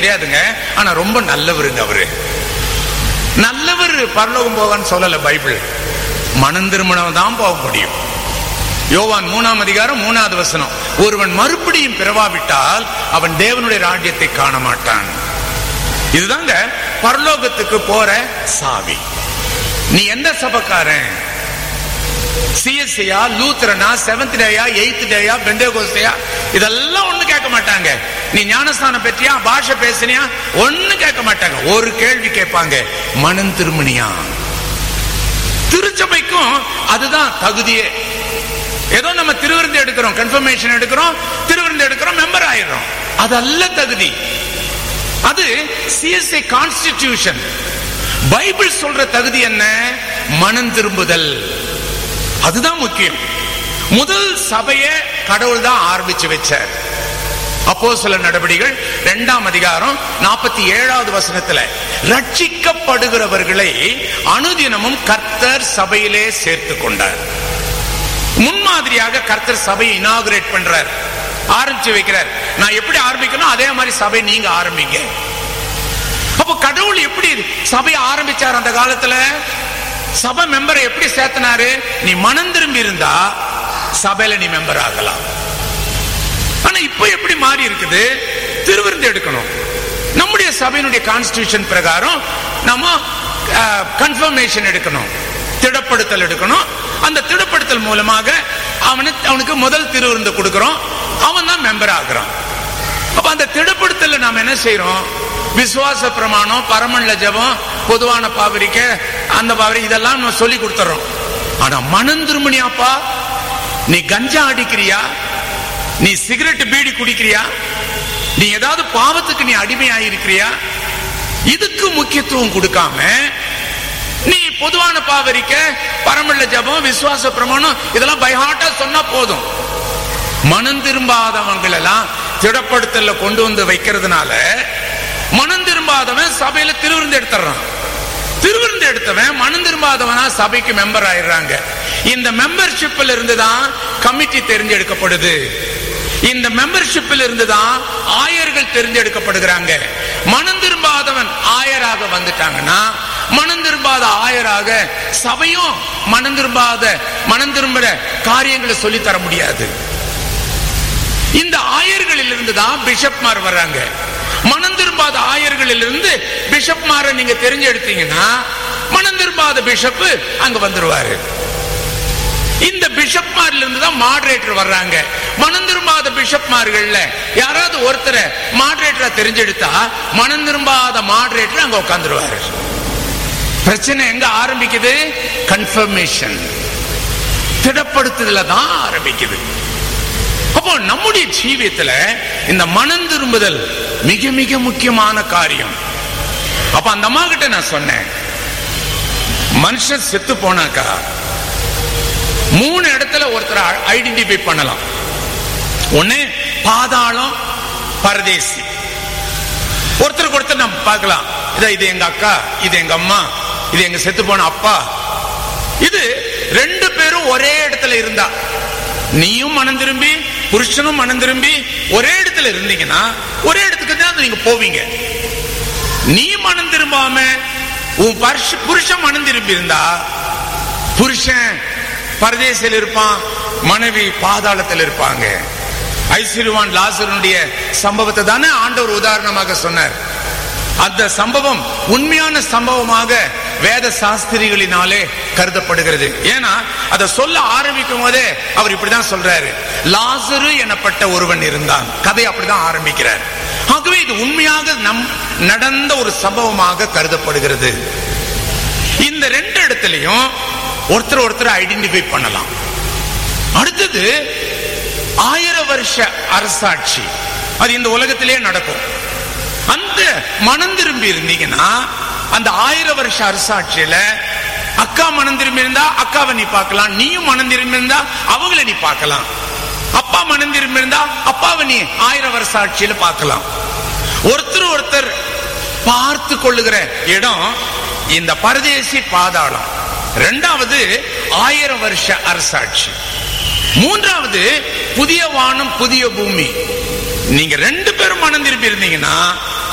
தெரியாதுங்க ஆனா ரொம்ப நல்லவருங்க அவரு நல்லவர் பரலோகம் போவான்னு சொல்லல பைபிள் மனம் திருமணம் தான் போக முடியும் யோவான் மூணாம் அதிகாரம் மூணாவது வசனம் ஒருவன் மறுபடியும் பிறவாவிட்டால் அவன் தேவனுடைய ராஜ்யத்தை காண மாட்டான் இதுதாங்க பரலோகத்துக்கு போற சாவி நீ எந்த சபக்காரன் சிஎஸ்சியா லூத்ரனா செவன்த் டேயா எயித் டேயா பெந்தேகோஸ்டையா இதெல்லாம் ஒண்ணு கேட்க மாட்டாங்க நீ ஞானஸ்தானம் பெற்றியா பாஷை பேசினியா ஒண்ணு கேட்க மாட்டாங்க ஒரு கேள்வி கேட்பாங்க மனம் திருமணியா திருச்சபைக்கும் அதுதான் தகுதியே ஏதோ நம்ம திருவிருந்து எடுக்கிறோம் கன்ஃபர்மேஷன் எடுக்கிறோம் திருவிருந்து எடுக்கிறோம் மெம்பர் ஆயிடுறோம் அது அல்ல தகுதி அது சிஎஸ்ஐ கான்ஸ்டிடியூஷன் பைபிள் சொல்ற தகுதி என்ன மனம் திரும்புதல் அதுதான் முக்கியம் முதல் சபையை கடவுள் தான் ஆரம்பிச்சு வச்சார் அப்போ சில நடவடிக்கைகள் இரண்டாம் அதிகாரம் நாற்பத்தி ஏழாவது வசனத்துல ரட்சிக்கப்படுகிறவர்களை அனுதினமும் கர்த்தர் சபையிலே சேர்த்து கொண்டார் முன்மாதிரியாக கர்த்தர் சபையை இனாகுரேட் பண்றார் ஆரம்பிச்சு வைக்கிறார் நான் எப்படி ஆரம்பிக்கணும் அதே மாதிரி சபை நீங்க ஆரம்பிங்க அப்போ கடவுள் எப்படி சபையை ஆரம்பிச்சார் அந்த காலத்துல சபை மெம்பரை எப்படி சேர்த்தனாரு நீ மனம் திரும்பி இருந்தா சபையில நீ மெம்பர் ஆகலாம் ஆனா இப்ப எப்படி மாறி இருக்குது திருவிருந்து எடுக்கணும் நம்முடைய சபையினுடைய கான்ஸ்டிடியூஷன் பிரகாரம் நம்ம கன்ஃபர்மேஷன் எடுக்கணும் திடப்படுத்தல் எடுக்கணும் அந்த திடப்படுத்தல் மூலமாக அவனுக்கு அவனுக்கு முதல் திருவிருந்து கொடுக்கிறோம் அவன் தான் மெம்பர் ஆகிறான் அப்ப அந்த திடப்படுத்தல நாம என்ன செய்யறோம் விசுவாச பிரமாணம் பரமண்ல ஜபம் பொதுவான பாவரிக்க அந்த பாவரி இதெல்லாம் நம்ம சொல்லி கொடுத்துறோம் ஆனா மனம் திருமணியாப்பா நீ கஞ்சா அடிக்கிறியா நீ சிகரெட் பீடி குடிக்கிறியா நீ ஏதாவது பாவத்துக்கு நீ அடிமையாயிருக்கிறியா இதுக்கு முக்கியத்துவம் கொடுக்காம நீ பொதுவான பாவரிக்க பரமல்ல ஜபம் விசுவாச பிரமாணம் இதெல்லாம் பைஹாட்டா சொன்னா போதும் மனம் திரும்பாதவங்கள் எல்லாம் திடப்படுத்தல கொண்டு வந்து வைக்கிறதுனால மனம் திரும்பாதவன் சபையில திருவிருந்து எடுத்துறான் திருவிருந்து எடுத்தவன் மனம் திரும்பாதவனா சபைக்கு மெம்பர் ஆயிடுறாங்க இந்த மெம்பர்ஷிப்ல இருந்து தான் கமிட்டி தெரிஞ்செடுக்கப்படுது இந்த மெம்பர்ஷிப்பில் இருந்து தான் ஆயர்கள் தெரிஞ்செடுக்கப்படுகிறாங்க மனம் திரும்பாதவன் ஆயராக வந்துட்டாங்கன்னா மனம் திரும்பாத ஆயராக சபையும் மனம் திரும்பாத மனம் திரும்புற காரியங்களை சொல்லி தர முடியாது இந்த ஆயர்களில் இருந்து தான் பிஷப்மார் வர்றாங்க மனம் திரும்பாத ஆயர்களில் இருந்து பிஷப்மாரை நீங்க தெரிஞ்செடுத்தீங்கன்னா மனம் திரும்பாத பிஷப் அங்க வந்துருவாரு இந்த பிஷப்மார்ல இருந்து தான் மாடரேட்டர் வர்றாங்க மனம் திரும்பாத பிஷப்மார்கள்ல யாராவது ஒருத்தரை மாடரேட்டரா தெரிஞ்செடுத்தா மனம் திரும்பாத மாடரேட்டர் அங்க உட்காந்துருவாரு பிரச்சனை எங்க ஆரம்பிக்குது கன்ஃபர்மேஷன் திடப்படுத்துதல தான் ஆரம்பிக்குது அப்போ நம்முடைய ஜீவியத்துல இந்த மனம் திரும்புதல் மிக மிக முக்கியமான காரியம் அப்ப அந்த அம்மா கிட்ட நான் சொன்னேன் மனுஷன் செத்து போனாக்கா மூணு இடத்துல ஒருத்தரை ஐடென்டிஃபை பண்ணலாம் ஒண்ணு பாதாளம் பரதேசி ஒருத்தருக்கு ஒருத்தர் நம்ம பார்க்கலாம் இத இது எங்க அக்கா இது எங்க அம்மா இது எங்க செத்து போன அப்பா இது ரெண்டு பேரும் ஒரே இடத்துல இருந்தா நீயும் மனம் திரும்பி புருஷனும் மனம் திரும்பி ஒரே இடத்துல இருந்தீங்கன்னா ஒரே இடத்துக்கு தான் நீங்க போவீங்க நீ மனம் திரும்பாம உன் புருஷன் மனம் திரும்பி இருந்தா புருஷன் பரதேசில் இருப்பான் மனைவி பாதாளத்தில் இருப்பாங்க ஐஸ்வர்யவான் லாசருடைய சம்பவத்தை தானே ஆண்டவர் உதாரணமாக சொன்னார் அந்த சம்பவம் உண்மையான சம்பவமாக வேத சாஸ்திரிகளினாலே கருதப்படுகிறது ஏன்னா அதை சொல்ல ஆரம்பிக்கும் போதே அவர் இப்படிதான் சொல்றாரு லாசரு எனப்பட்ட ஒருவன் இருந்தான் கதை அப்படிதான் ஆரம்பிக்கிறார் ஆகவே இது உண்மையாக நம் நடந்த ஒரு சம்பவமாக கருதப்படுகிறது இந்த ரெண்டு இடத்துலையும் ஒருத்தர் ஒருத்தர் ஐடென்டிஃபை பண்ணலாம் அடுத்தது ஆயிரம் வருஷ அரசாட்சி அது இந்த உலகத்திலே நடக்கும் அந்த மனம் திரும்பி இருந்தீங்கன்னா அந்த ஆயிரம் வருஷ அரசாட்சியில அக்கா மனம் திரும்பி இருந்தா அக்காவை நீ பார்க்கலாம் நீயும் மனம் திரும்பி இருந்தா அவங்கள நீ பார்க்கலாம் அப்பா மனம் திரும்பி இருந்தா அப்பாவை நீ ஆயிரம் வருஷ ஆட்சியில பார்க்கலாம் ஒருத்தர் ஒருத்தர் பார்த்து கொள்ளுகிற இடம் இந்த பரதேசி பாதாளம் ரெண்டாவது ஆயிரம் வருஷ அரசாட்சி மூன்றாவது புதிய வானம் புதிய பூமி நீங்க ரெண்டு பேரும் மனம் திரும்பி இருந்தீங்கன்னா